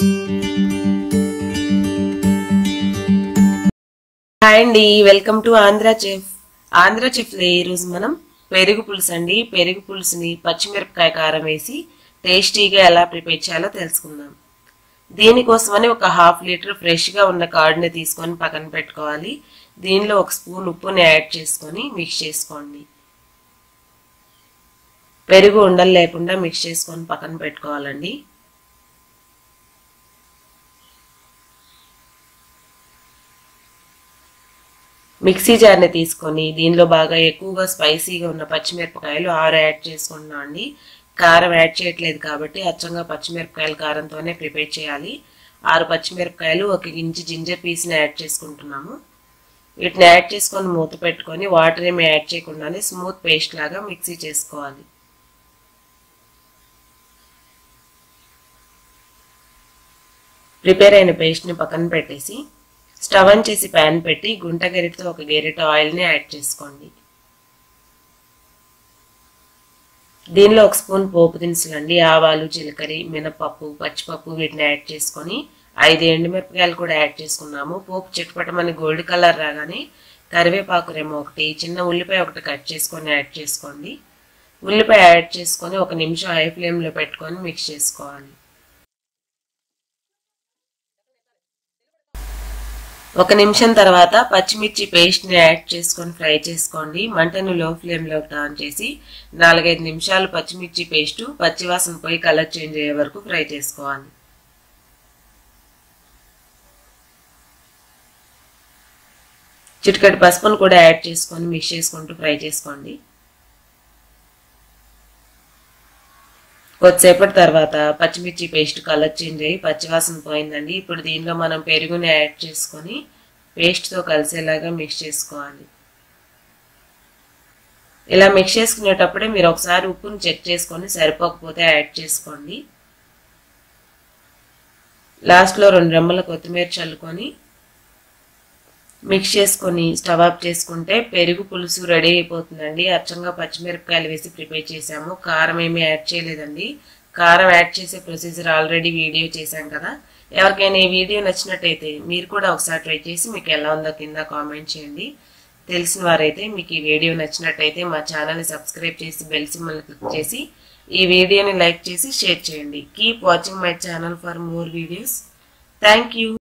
hi అండి welcome to Andhra chef Andhra చెఫ్లో ఈరోజు మనం పెరుగు పులుసు అండి పెరుగు పులుసుని పచ్చిమిరపకాయ కారం వేసి టేస్టీగా ఎలా ప్రిపేర్ చేయాలో తెలుసుకుందాం దీనికోసమని ఒక హాఫ్ లీటర్ ఫ్రెష్గా ఉన్న కార్డ్ని తీసుకొని పక్కన పెట్టుకోవాలి దీనిలో ఒక స్పూన్ ఉప్పుని యాడ్ చేసుకొని మిక్స్ చేసుకోండి పెరుగు ఉండలు లేకుండా మిక్స్ చేసుకొని పక్కన పెట్టుకోవాలండి మిక్సీ జార్ని తీసుకొని దీనిలో బాగా ఎక్కువగా స్పైసీగా ఉన్న పచ్చిమిరపకాయలు ఆరు యాడ్ చేసుకుంటున్నాం అండి కారం యాడ్ చేయట్లేదు కాబట్టి అచ్చంగా పచ్చిమిరపకాయల కారంతోనే ప్రిపేర్ చేయాలి ఆరు పచ్చిమిరపకాయలు ఒక ఇంచు జింజర్ పీస్ని యాడ్ చేసుకుంటున్నాము వీటిని యాడ్ చేసుకొని మూత పెట్టుకొని వాటర్ ఏమి యాడ్ చేయకుండానే స్మూత్ పేస్ట్ లాగా మిక్సీ చేసుకోవాలి ప్రిపేర్ అయిన పేస్ట్ని పక్కన పెట్టేసి స్టవ్ ఆన్ చేసి ప్యాన్ పెట్టి గుంట గరిటతో ఒక గరిట ఆయిల్ని యాడ్ చేసుకోండి దీనిలో ఒక స్పూన్ పోపు దినుసులు అండి ఆవాలు జీలకర్ర మినపప్పు పచ్చిపప్పు వీటిని యాడ్ చేసుకొని ఐదు ఎండుమిరపకాయలు కూడా యాడ్ చేసుకున్నాము పోపు చిట్టుపట్టమని గోల్డ్ కలర్ రాగానే కరివేపాకు రెమ్మ ఒకటి చిన్న ఉల్లిపాయ ఒకటి కట్ చేసుకొని యాడ్ చేసుకోండి ఉల్లిపాయ యాడ్ చేసుకొని ఒక నిమిషం హై ఫ్లేమ్లో పెట్టుకొని మిక్స్ చేసుకోవాలి ఒక నిమిషం తర్వాత పచ్చిమిర్చి పేస్ట్ని యాడ్ చేసుకొని ఫ్రై చేసుకోండి మంటను లో ఫ్లేమ్లో ఆన్ చేసి నాలుగైదు నిమిషాలు పచ్చిమిర్చి పేస్టు పచ్చివాసన పోయి కలర్ చేంజ్ అయ్యే వరకు ఫ్రై చేసుకోవాలి చిటికటి పసుపును కూడా యాడ్ చేసుకొని మిక్స్ చేసుకుంటూ ఫ్రై చేసుకోండి కొద్దిసేపటి తర్వాత పచ్చిమిర్చి పేస్ట్ కలర్ చేంజ్ అయ్యి పచ్చివాసన పోయిందండి ఇప్పుడు దీనిలో మనం పెరుగుని యాడ్ చేసుకొని పేస్ట్తో కలిసేలాగా మిక్స్ చేసుకోవాలి ఇలా మిక్స్ చేసుకునేటప్పుడే మీరు ఒకసారి ఉప్పుని చెక్ చేసుకొని సరిపోకపోతే యాడ్ చేసుకోండి లాస్ట్లో రెండు రెమ్మల కొత్తిమీర చల్లుకొని మిక్స్ చేసుకొని స్టవ్ ఆఫ్ చేసుకుంటే పెరుగు పులుసు రెడీ అయిపోతుందండి అచ్చంగా పచ్చిమిరపకాయలు వేసి ప్రిపేర్ చేసాము కారం ఏమీ యాడ్ చేయలేదండి కారం యాడ్ చేసే ప్రొసీజర్ ఆల్రెడీ వీడియో చేశాం కదా ఎవరికైనా ఈ వీడియో నచ్చినట్టయితే మీరు కూడా ఒకసారి ట్రై చేసి మీకు ఎలా ఉందో కింద కామెంట్ చేయండి తెలిసిన వారైతే మీకు ఈ వీడియో నచ్చినట్టయితే మా ఛానల్ని సబ్స్క్రైబ్ చేసి బెల్ సింబల్ క్లిక్ చేసి ఈ వీడియోని లైక్ చేసి షేర్ చేయండి keep watching my channel for more videos thank you